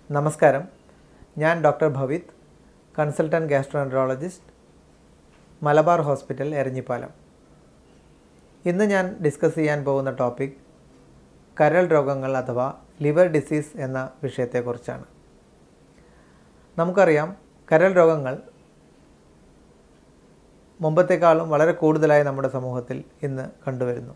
നമസ്കാരം ഞാൻ doctor Bhavith consultant gastroenterologist Malabar hospital Eranhipalam ഇന്ന് ഞാൻ ഡിസ്കസ് ചെയ്യാൻ പോകുന്ന ടോപ്പിക് കരൾ രോഗങ്ങൾ അഥവാ ലിവർ ഡിസീസ് എന്ന വിഷയത്തെക്കുറിച്ചാണ് നമുക്കറിയാം കരൾ രോഗങ്ങൾ മുമ്പത്തേക്കാളും വളരെ കൂടുതലായി നമ്മുടെ സമൂഹത്തിൽ ഇന്ന് കണ്ടുവരുന്നു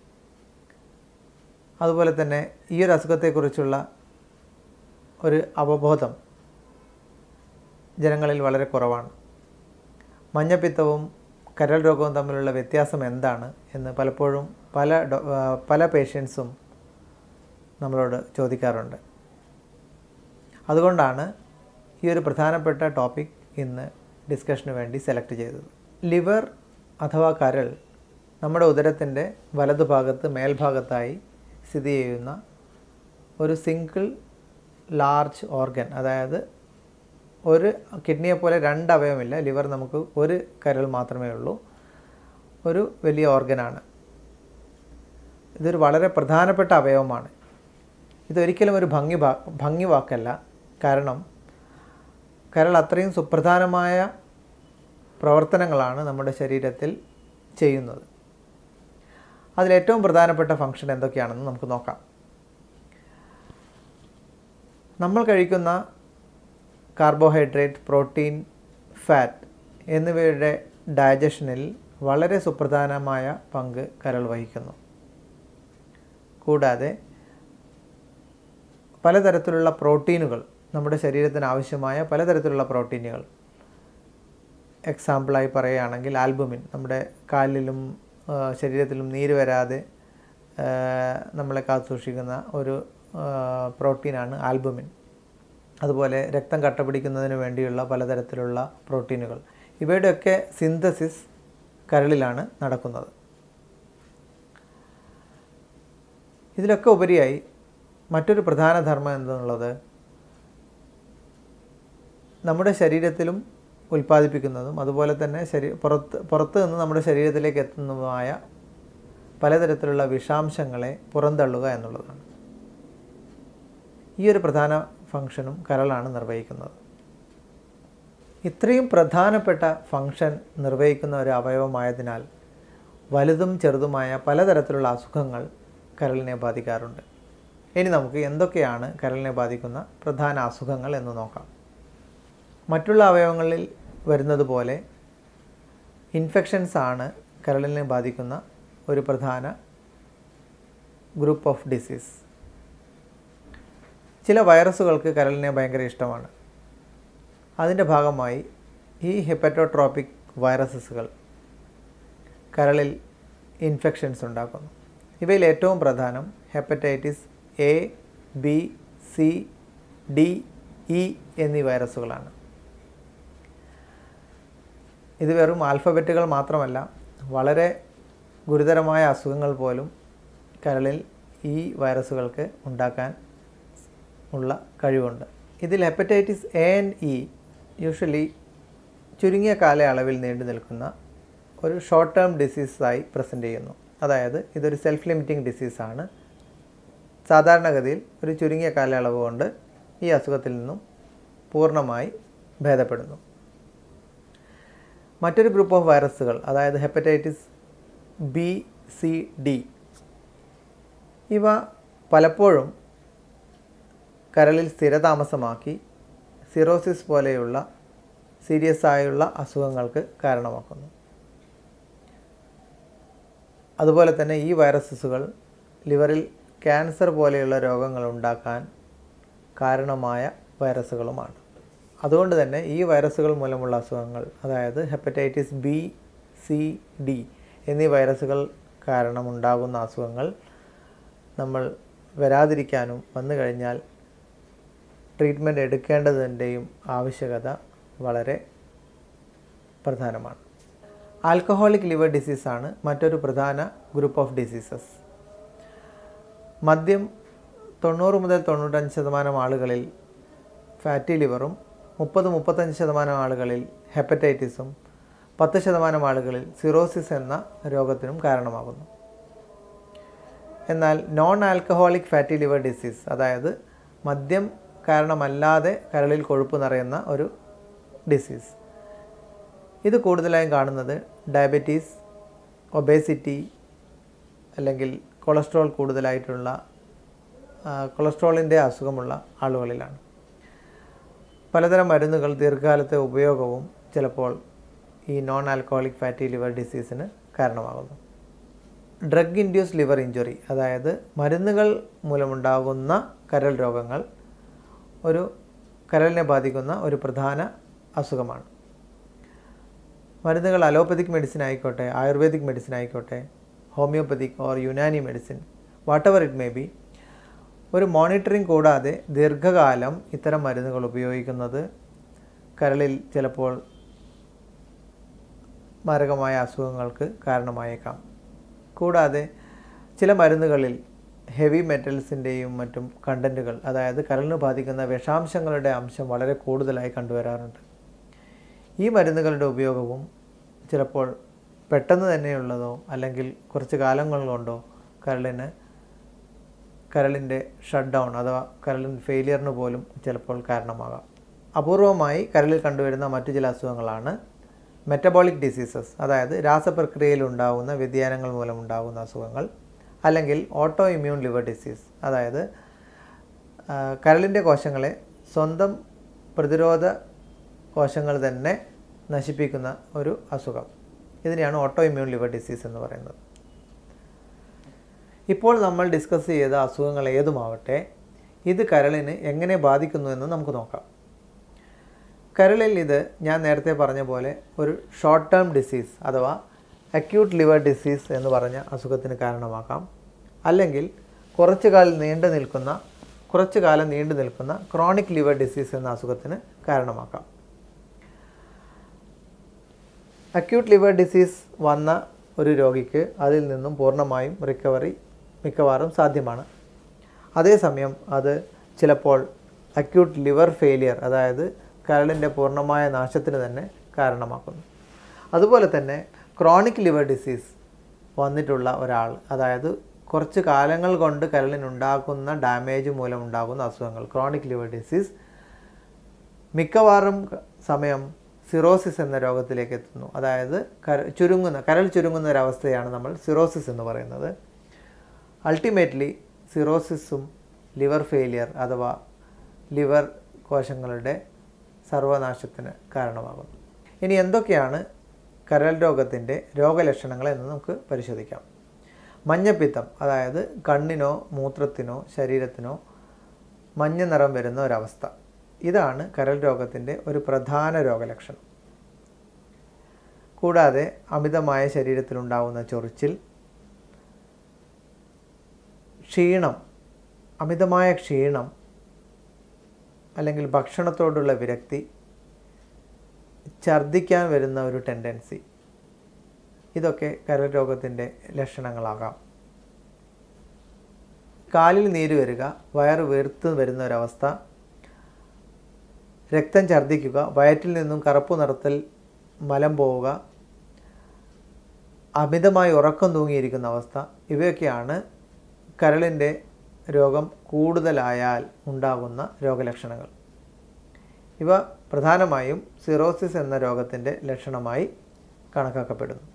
അതുപോലെ തന്നെ ഈ ഒരു അസുഖത്തെക്കുറിച്ചുള്ള ഒരു അവബോധം ജനങ്ങളിൽ വളരെ കുറവാണ് മഞ്ഞപ്പിത്തവും കരൾ രോഗവും തമ്മിലുള്ള വ്യത്യാസം എന്താണ് എന്ന് പലപ്പോഴും പല ഡോ ആ, പല പേഷ്യൻസും നമ്മളോട് ചോദിക്കാറുണ്ട് അതുകൊണ്ടാണ് ഈ ഒരു പ്രധാനപ്പെട്ട ടോപ്പിക് ഇന്ന് ഡിസ്കഷന് വേണ്ടി സെലക്ട് ചെയ്തത് ലിവർ അഥവാ കരൾ നമ്മുടെ ഉദരത്തിൻ്റെ വലതുഭാഗത്ത് മേൽഭാഗത്തായി സ്ഥിതി ചെയ്യുന്ന ഒരു സിംഗിൾ ലാർജ് ഓർഗൻ അതായത് ഒരു കിഡ്നിയെ പോലെ രണ്ട് അവയവമില്ല ലിവർ നമുക്ക് ഒരു കരൾ മാത്രമേ ഉള്ളൂ ഒരു വലിയ ഓർഗനാണ് ഇതൊരു വളരെ പ്രധാനപ്പെട്ട അവയവമാണ് ഇതൊരിക്കലും ഒരു ഭംഗി വാ ഭംഗി വാക്കല്ല കാരണം കരൾ അത്രയും സുപ്രധാനമായ പ്രവർത്തനങ്ങളാണ് നമ്മുടെ ശരീരത്തിൽ ചെയ്യുന്നത് അതിലേറ്റവും പ്രധാനപ്പെട്ട ഫങ്ഷൻ എന്തൊക്കെയാണെന്ന് നമുക്ക് നോക്കാം നമ്മൾ കഴിക്കുന്ന കാർബോഹൈഡ്രേറ്റ് പ്രോട്ടീൻ ഫാറ്റ് എന്നിവയുടെ ഡയജഷനിൽ വളരെ സുപ്രധാനമായ പങ്ക് കരൾ വഹിക്കുന്നു കൂടാതെ പലതരത്തിലുള്ള പ്രോട്ടീനുകൾ നമ്മുടെ ശരീരത്തിന് ആവശ്യമായ പലതരത്തിലുള്ള പ്രോട്ടീനുകൾ എക്സാമ്പിളായി പറയുകയാണെങ്കിൽ ആൽബുമിൻ നമ്മുടെ കാലിലും ആ, ശരീരത്തിലും നീര് വരാതെ ആ, നമ്മളെ കാത്തു സൂക്ഷിക്കുന്ന ഒരു ആ, പ്രോട്ടീനാണ് ആൽബുമിൻ അതുപോലെ രക്തം കട്ട പിടിക്കുന്നതിന് വേണ്ടിയുള്ള പലതരത്തിലുള്ള പ്രോട്ടീനുകൾ ഇവയുടെയൊക്കെ സിന്തസിസ് കരളിലാണ് നടക്കുന്നത് ഇതിലൊക്കെ ഉപരിയായി മറ്റൊരു പ്രധാന ധർമ്മം എന്തെന്നുള്ളത് നമ്മുടെ ശരീരത്തിലും ഉൽപ്പാദിപ്പിക്കുന്നതും അതുപോലെ തന്നെ ശരീ പുറത്ത് പുറത്ത് നിന്ന് നമ്മുടെ ശരീരത്തിലേക്ക് എത്തുന്നതുമായ പലതരത്തിലുള്ള വിഷാംശങ്ങളെ പുറന്തള്ളുക എന്നുള്ളതാണ് ഈ ഒരു പ്രധാന ഫംഗ്ഷനും കരളാണ് നിർവഹിക്കുന്നത് ഇത്രയും പ്രധാനപ്പെട്ട ഫംഗ്ഷൻ നിർവഹിക്കുന്ന ഒരു അവയവമായതിനാൽ വലുതും ചെറുതുമായ പലതരത്തിലുള്ള അസുഖങ്ങൾ കരളിനെ ബാധിക്കാറുണ്ട് ഇനി നമുക്ക് എന്തൊക്കെയാണ് കരളിനെ ബാധിക്കുന്ന പ്രധാന അസുഖങ്ങൾ എന്ന് നോക്കാം മറ്റുള്ള അവയവങ്ങളിൽ വരുന്നത് പോലെ ഇൻഫെക്ഷൻസ് ആണ് കരളിനെ ബാധിക്കുന്ന ഒരു പ്രധാന ഗ്രൂപ്പ് ഓഫ് ഡിസീസ് ചില വൈറസുകൾക്ക് കരളിനെ ഭയങ്കര ഇഷ്ടമാണ് അതിൻ്റെ ഭാഗമായി ഈ ഹെപ്പറ്റോട്രോപ്പിക് വൈറസസുകൾ കരളിൽ ഇൻഫെക്ഷൻസ് ഉണ്ടാക്കുന്നു ഇവയിൽ ഏറ്റവും പ്രധാനം hepatitis A B C D E എന്നീ വൈറസുകളാണ് ഇത് വെറും ആൽഫബറ്റുകൾ മാത്രമല്ല വളരെ ഗുരുതരമായ അസുഖങ്ങൾ പോലും കരളിൽ ഈ വൈറസുകൾക്ക് ഉണ്ടാക്കാൻ ഉള്ള കഴിവുണ്ട് ഇതിൽ hepatitis A and E usually ചുരുങ്ങിയ കാലയളവിൽ നീണ്ടു നിൽക്കുന്ന ഒരു ഷോർട്ട് ടേം ഡിസീസായി പ്രസൻറ്റ് ചെയ്യുന്നു അതായത് ഇതൊരു സെൽഫ് ലിമിറ്റിംഗ് ഡിസീസാണ് സാധാരണഗതിയിൽ ഒരു ചുരുങ്ങിയ കാലയളവ് കൊണ്ട് ഈ അസുഖത്തിൽ നിന്നും പൂർണ്ണമായി ഭേദപ്പെടുന്നു മറ്റൊരു ഗ്രൂപ്പ് ഓഫ് വൈറസുകൾ അതായത് ഹെപ്പറ്റൈറ്റിസ് ബി സി ഡി ഇവ പലപ്പോഴും കരളിൽ സ്ഥിരതാമസമാക്കി സിറോസിസ് പോലെയുള്ള സീരിയസ് ആയുള്ള അസുഖങ്ങൾക്ക് കാരണമാക്കുന്നു അതുപോലെ തന്നെ ഈ വൈറസസുകൾ ലിവറിൽ ക്യാൻസർ പോലെയുള്ള രോഗങ്ങൾ ഉണ്ടാക്കാൻ കാരണമായ വൈറസുകളുമാണ് അതുകൊണ്ട് തന്നെ ഈ വൈറസുകൾ മൂലമുള്ള അസുഖങ്ങൾ അതായത് ഹെപ്പറ്റൈറ്റിസ് ബി സി ഡി എന്നീ വൈറസുകൾ കാരണമുണ്ടാകുന്ന അസുഖങ്ങൾ നമ്മൾ വരാതിരിക്കാനും വന്നു കഴിഞ്ഞാൽ ട്രീറ്റ്മെൻറ്റ് എടുക്കേണ്ടതിൻ്റെയും ആവശ്യകത വളരെ പ്രധാനമാണ് ആൽക്കഹോളിക് ലിവർ ഡിസീസാണ് മറ്റൊരു പ്രധാന ഗ്രൂപ്പ് ഓഫ് ഡിസീസസ് മദ്യം തൊണ്ണൂറ് മുതൽ തൊണ്ണൂറ്റഞ്ച് ശതമാനം ആളുകളിൽ ഫാറ്റി ലിവറും മുപ്പത് മുപ്പത്തഞ്ച് ശതമാനം ആളുകളിൽ ഹെപ്പറ്റൈറ്റിസും പത്ത് ശതമാനം ആളുകളിൽ സിറോസിസ് എന്ന രോഗത്തിനും കാരണമാകുന്നു എന്നാൽ non alcoholic fatty liver disease അതായത് മദ്യം കാരണമല്ലാതെ കരളിൽ കൊഴുപ്പ് നിറയുന്ന ഒരു ഡിസീസ് ഇത് കൂടുതലായും കാണുന്നത് ഡയബറ്റീസ് ഒബേസിറ്റി അല്ലെങ്കിൽ കൊളസ്ട്രോൾ കൂടുതലായിട്ടുള്ള ആ, കൊളസ്ട്രോളിൻ്റെ അസുഖമുള്ള ആളുകളിലാണ് പലതരം മരുന്നുകൾ ദീർഘകാലത്തെ ഉപയോഗവും ചിലപ്പോൾ ഈ നോൺ ആൽക്കഹോളിക് ഫാറ്റി ലിവർ ഡിസീസിന് കാരണമാകുന്നു ഡ്രഗ് ഇൻഡ്യൂസ് ലിവർ ഇഞ്ചുറി അതായത് മരുന്നുകൾ മൂലമുണ്ടാകുന്ന കരൾ രോഗങ്ങൾ ഒരു കരളിനെ ബാധിക്കുന്ന ഒരു പ്രധാന അസുഖമാണ് മരുന്നുകൾ അലോപ്പതിക് മെഡിസിൻ ആയിക്കോട്ടെ ആയുർവേദിക് മെഡിസിൻ ആയിക്കോട്ടെ homeopathic or Unani medicine whatever it may be ഒരു മോണിറ്ററിംഗ് കൂടാതെ ദീർഘകാലം ഇത്തരം മരുന്നുകൾ ഉപയോഗിക്കുന്നത് കരളിൽ ചിലപ്പോൾ മാരകമായ അസുഖങ്ങൾക്ക് കാരണമായേക്കാം കൂടാതെ ചില മരുന്നുകളിൽ ഹെവി മെറ്റൽസിൻ്റെയും മറ്റും കണ്ടൻറ്റുകൾ അതായത് കരളിന് ബാധിക്കുന്ന വിഷാംശങ്ങളുടെ അംശം വളരെ കൂടുതലായി കണ്ടുവരാറുണ്ട് ഈ മരുന്നുകളുടെ ഉപയോഗവും ചിലപ്പോൾ പെട്ടെന്ന് തന്നെയുള്ളതോ അല്ലെങ്കിൽ കുറച്ച് കാലങ്ങൾ കൊണ്ടോ കരളിന് കരളിൻ്റെ ഷട്ട് ഡൗൺ അഥവാ കരളിൻ ഫെയിലിയറിന് പോലും ചിലപ്പോൾ കാരണമാകാം അപൂർവമായി കരളിൽ കണ്ടുവരുന്ന മറ്റു ചില അസുഖങ്ങളാണ് മെറ്റബോളിക് ഡിസീസസ് അതായത് രാസപ്രക്രിയയിൽ ഉണ്ടാകുന്ന വ്യതിയാനങ്ങൾ മൂലമുണ്ടാകുന്ന അസുഖങ്ങൾ അല്ലെങ്കിൽ ഓട്ടോ ഇമ്മ്യൂൺ ലിവർ ഡിസീസ് അതായത് ആ, കരളിൻ്റെ കോശങ്ങളെ സ്വന്തം പ്രതിരോധ കോശങ്ങൾ തന്നെ നശിപ്പിക്കുന്ന ഒരു അസുഖം ഇതിനെയാണ് ഓട്ടോ ഇമ്മ്യൂൺ ലിവർ ഡിസീസ് എന്ന് പറയുന്നത് ഇപ്പോൾ നമ്മൾ ഡിസ്കസ് ചെയ്ത അസുഖങ്ങൾ ഏതുമാവട്ടെ ഇത് കരളിന് എങ്ങനെ ബാധിക്കുന്നു എന്ന് നമുക്ക് നോക്കാം കരളിൽ ഇത് ഞാൻ നേരത്തെ പറഞ്ഞ പോലെ ഒരു ഷോർട്ട് ടേം ഡിസീസ് അഥവാ അക്യൂട്ട് ലിവർ ഡിസീസ് എന്ന് പറഞ്ഞ അസുഖത്തിന് കാരണമാക്കാം അല്ലെങ്കിൽ കുറച്ചു കാലം നീണ്ടു നിൽക്കുന്ന കുറച്ചു കാലം നീണ്ടു നിൽക്കുന്ന ക്രോണിക് ലിവർ ഡിസീസ് എന്ന അസുഖത്തിന് കാരണമാക്കാം അക്യൂട്ട് ലിവർ ഡിസീസ് വന്ന ഒരു രോഗിക്ക് അതിൽ നിന്നും പൂർണ്ണമായും റിക്കവറി മിക്കവാറും സാധ്യമാണ് അതേസമയം അത് ചിലപ്പോൾ അക്യൂട്ട് ലിവർ ഫെയിലിയർ അതായത് കരളിൻ്റെ പൂർണ്ണമായ നാശത്തിന് തന്നെ കാരണമാക്കുന്നു അതുപോലെ തന്നെ ക്രോണിക് ലിവർ ഡിസീസ് വന്നിട്ടുള്ള ഒരാൾ അതായത് കുറച്ച് കാലങ്ങൾ കൊണ്ട് കരളിനുണ്ടാക്കുന്ന ഡാമേജ് മൂലം ഉണ്ടാകുന്ന അസുഖങ്ങൾ ക്രോണിക് ലിവർ ഡിസീസ് മിക്കവാറും ക- സമയം സിറോസിസ് എന്ന രോഗത്തിലേക്ക് എത്തുന്നു അതായത് കര ചുരുങ്ങുന്ന കരൾ ചുരുങ്ങുന്ന ഒരവസ്ഥയാണ് നമ്മൾ സിറോസിസ് എന്ന് പറയുന്നത് അൾട്ടിമേറ്റ്ലി സിറോസിസും ലിവർ ഫെയിലിയർ അഥവാ ലിവർ കോശങ്ങളുടെ സർവനാശത്തിന് കാരണമാകുന്നു ഇനി എന്തൊക്കെയാണ് കരൾ രോഗത്തിൻ്റെ രോഗലക്ഷണങ്ങൾ എന്ന് നമുക്ക് പരിശോധിക്കാം മഞ്ഞപ്പിത്തം അതായത് കണ്ണിനോ മൂത്രത്തിനോ ശരീരത്തിനോ മഞ്ഞ നിറം വരുന്ന ഒരവസ്ഥ ഇതാണ് കരൾ രോഗത്തിൻ്റെ ഒരു പ്രധാന രോഗലക്ഷണം കൂടാതെ അമിതമായ ശരീരത്തിലുണ്ടാവുന്ന ചൊറിച്ചിൽ ക്ഷീണം അമിതമായ ക്ഷീണം അല്ലെങ്കിൽ ഭക്ഷണത്തോടുള്ള വിരക്തി ഛർദ്ദിക്കാൻ വരുന്ന ഒരു ടെൻഡൻസി ഇതൊക്കെ കരൾ രോഗത്തിൻ്റെ ലക്ഷണങ്ങളാകാം കാലിൽ നീര് വരിക വയറ് വീർത്ത് വരുന്ന ഒരവസ്ഥ രക്തം ഛർദ്ദിക്കുക വയറ്റിൽ നിന്നും കറുപ്പ് നിറത്തിൽ മലം പോവുക അമിതമായി ഉറക്കം തൂങ്ങിയിരിക്കുന്ന അവസ്ഥ ഇവയൊക്കെയാണ് കരളിൻ്റെ രോഗം കൂടുതലായാൽ ഉണ്ടാകുന്ന രോഗലക്ഷണങ്ങൾ ഇവ പ്രധാനമായും സിറോസിസ് എന്ന രോഗത്തിൻ്റെ ലക്ഷണമായി കണക്കാക്കപ്പെടുന്നു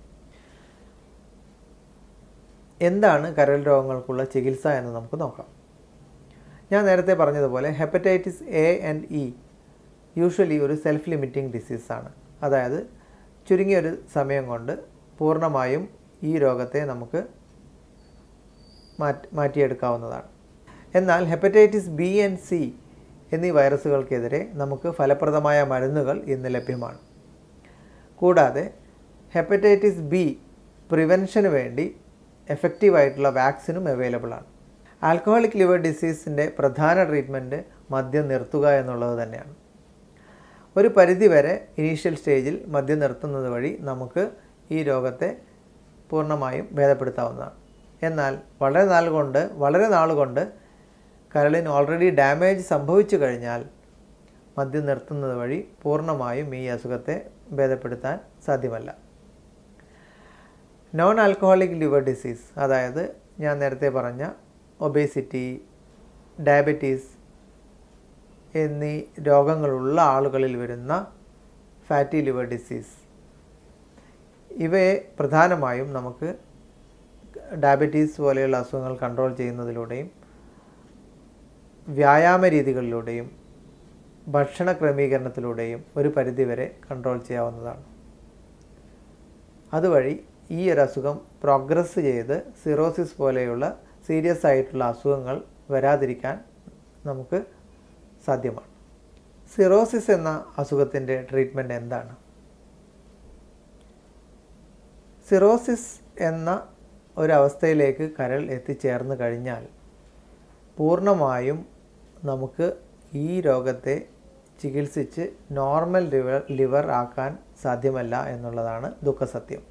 എന്താണ് കരൾ രോഗങ്ങൾക്കുള്ള ചികിത്സ എന്ന് നമുക്ക് നോക്കാം ഞാൻ നേരത്തെ പറഞ്ഞതുപോലെ hepatitis A and E usually ഒരു സെൽഫ് ലിമിറ്റിംഗ് ഡിസീസാണ് അതായത് ചുരുങ്ങിയൊരു സമയം കൊണ്ട് പൂർണ്ണമായും ഈ രോഗത്തെ നമുക്ക് മാറ്റി മാറ്റിയെടുക്കാവുന്നതാണ് എന്നാൽ ഹെപ്പറ്റൈറ്റിസ് ബി ആൻഡ് സി എന്നീ വൈറസുകൾക്കെതിരെ നമുക്ക് ഫലപ്രദമായ മരുന്നുകൾ ഇന്ന് ലഭ്യമാണ് കൂടാതെ ഹെപ്പറ്റൈറ്റിസ് ബി പ്രിവെൻഷന് വേണ്ടി എഫക്റ്റീവായിട്ടുള്ള വാക്സിനും അവൈലബിൾ ആണ് ആൽക്കഹോളിക് ലിവർ ഡിസീസിൻ്റെ പ്രധാന ട്രീറ്റ്മെൻറ്റ് മദ്യം നിർത്തുക എന്നുള്ളത് തന്നെയാണ് ഒരു പരിധിവരെ ഇനീഷ്യൽ സ്റ്റേജിൽ മദ്യം നിർത്തുന്നത് വഴി നമുക്ക് ഈ രോഗത്തെ പൂർണ്ണമായും ഭേദപ്പെടുത്താവുന്നതാണ് എന്നാൽ വളരെ നാൾ കൊണ്ട് വളരെ നാൾ കൊണ്ട് കരളിന് ഓൾറെഡി ഡാമേജ് സംഭവിച്ചു കഴിഞ്ഞാൽ മദ്യം നിർത്തുന്നത് വഴി പൂർണ്ണമായും ഈ അസുഖത്തെ ഭേദപ്പെടുത്താൻ സാധ്യമല്ല നോൺ ആൽക്കഹോളിക് ലിവർ ഡിസീസ് അതായത് ഞാൻ നേരത്തെ പറഞ്ഞ ഒബേസിറ്റി ഡയബറ്റീസ് എന്നീ രോഗങ്ങളുള്ള ആളുകളിൽ വരുന്ന ഫാറ്റി ലിവർ ഡിസീസ് ഇവയെ പ്രധാനമായും നമുക്ക് ഡയബറ്റീസ് പോലെയുള്ള അസുഖങ്ങൾ കൺട്രോൾ ചെയ്യുന്നതിലൂടെയും വ്യായാമ രീതികളിലൂടെയും ഭക്ഷണ ക്രമീകരണത്തിലൂടെയും ഒരു പരിധിവരെ കൺട്രോൾ ചെയ്യാവുന്നതാണ് അതുവഴി ഈ ഒരു അസുഖം പ്രോഗ്രസ് ചെയ്ത് സിറോസിസ് പോലെയുള്ള സീരിയസ് ആയിട്ടുള്ള അസുഖങ്ങൾ വരാതിരിക്കാൻ നമുക്ക് സാധ്യമാണ് സിറോസിസ് എന്ന അസുഖത്തിൻ്റെ ട്രീറ്റ്മെൻറ്റ് എന്താണ് സിറോസിസ് എന്ന ഒരവസ്ഥയിലേക്ക് കരൾ എത്തിച്ചേർന്ന് കഴിഞ്ഞാൽ പൂർണ്ണമായും നമുക്ക് ഈ രോഗത്തെ ചികിത്സിച്ച് നോർമൽ ലിവർ ലിവർ ആക്കാൻ സാധ്യമല്ല എന്നുള്ളതാണ് ദുഃഖസത്യം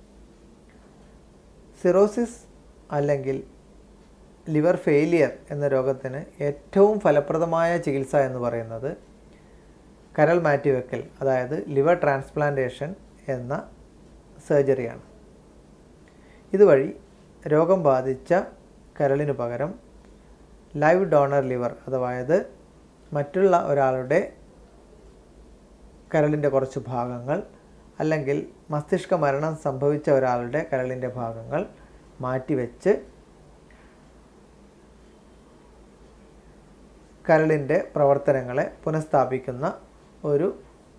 സിറോസിസ് അല്ലെങ്കിൽ ലിവർ ഫെയിലിയർ എന്ന രോഗത്തിന് ഏറ്റവും ഫലപ്രദമായ ചികിത്സ എന്ന് പറയുന്നത് കരൾ മാറ്റിവെക്കൽ അതായത് ലിവർ ട്രാൻസ്പ്ലാന്റേഷൻ എന്ന സർജറിയാണ് ഇതുവഴി രോഗം ബാധിച്ച കരളിന് പകരം ലൈവ് ഡോണർ ലിവർ അതായത് മറ്റുള്ള ഒരാളുടെ കരളിൻ്റെ കുറച്ച് ഭാഗങ്ങൾ അല്ലെങ്കിൽ മസ്തിഷ്ക മരണം സംഭവിച്ച ഒരാളുടെ കരളിൻ്റെ ഭാഗങ്ങൾ മാറ്റിവെച്ച് കരളിൻ്റെ പ്രവർത്തനങ്ങളെ പുനഃസ്ഥാപിക്കുന്ന ഒരു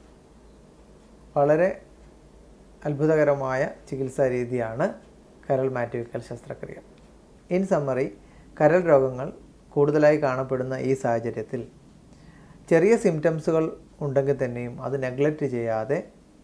വളരെ അത്ഭുതകരമായ ചികിത്സാ രീതിയാണ് കരൾ മാറ്റിവെക്കൽ ശസ്ത്രക്രിയ ഇൻ സമ്മറി കരൾ രോഗങ്ങൾ കൂടുതലായി കാണപ്പെടുന്ന ഈ സാഹചര്യത്തിൽ ചെറിയ സിംറ്റംസുകൾ ഉണ്ടെങ്കിൽ തന്നെയും അത് നെഗ്ലക്റ്റ് ചെയ്യാതെ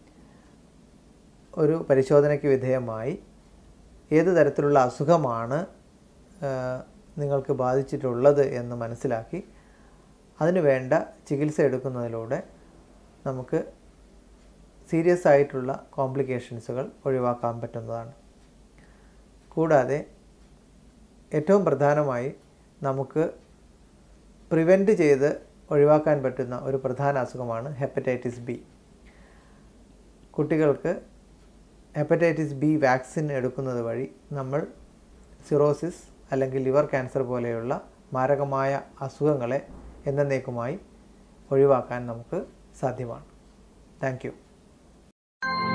ഒരു പരിശോധനയ്ക്ക് വിധേയമായി ഏത് തരത്തിലുള്ള അസുഖമാണ് നിങ്ങൾക്ക് ബാധിച്ചിട്ടുള്ളത് എന്ന് മനസ്സിലാക്കി അതിന് വേണ്ട ചികിത്സ എടുക്കുന്നതിലൂടെ നമുക്ക് സീരിയസ് ആയിട്ടുള്ള കോംപ്ലിക്കേഷൻസുകൾ ഒഴിവാക്കാൻ പറ്റുന്നതാണ് കൂടാതെ ഏറ്റവും പ്രധാനമായി നമുക്ക് പ്രിവെൻറ്റ് ചെയ്ത് ഒഴിവാക്കാൻ പറ്റുന്ന ഒരു പ്രധാന അസുഖമാണ് ഹെപ്പറ്റൈറ്റിസ് ബി കുട്ടികൾക്ക് ഹെപ്പറ്റൈറ്റിസ് ബി വാക്സിൻ എടുക്കുന്നത് വഴി നമ്മൾ സിറോസിസ് അല്ലെങ്കിൽ ലിവർ ക്യാൻസർ പോലെയുള്ള മാരകമായ അസുഖങ്ങളെ എന്നേക്കുമായി ഒഴിവാക്കാൻ നമുക്ക് സാധ്യമാണ് താങ്ക്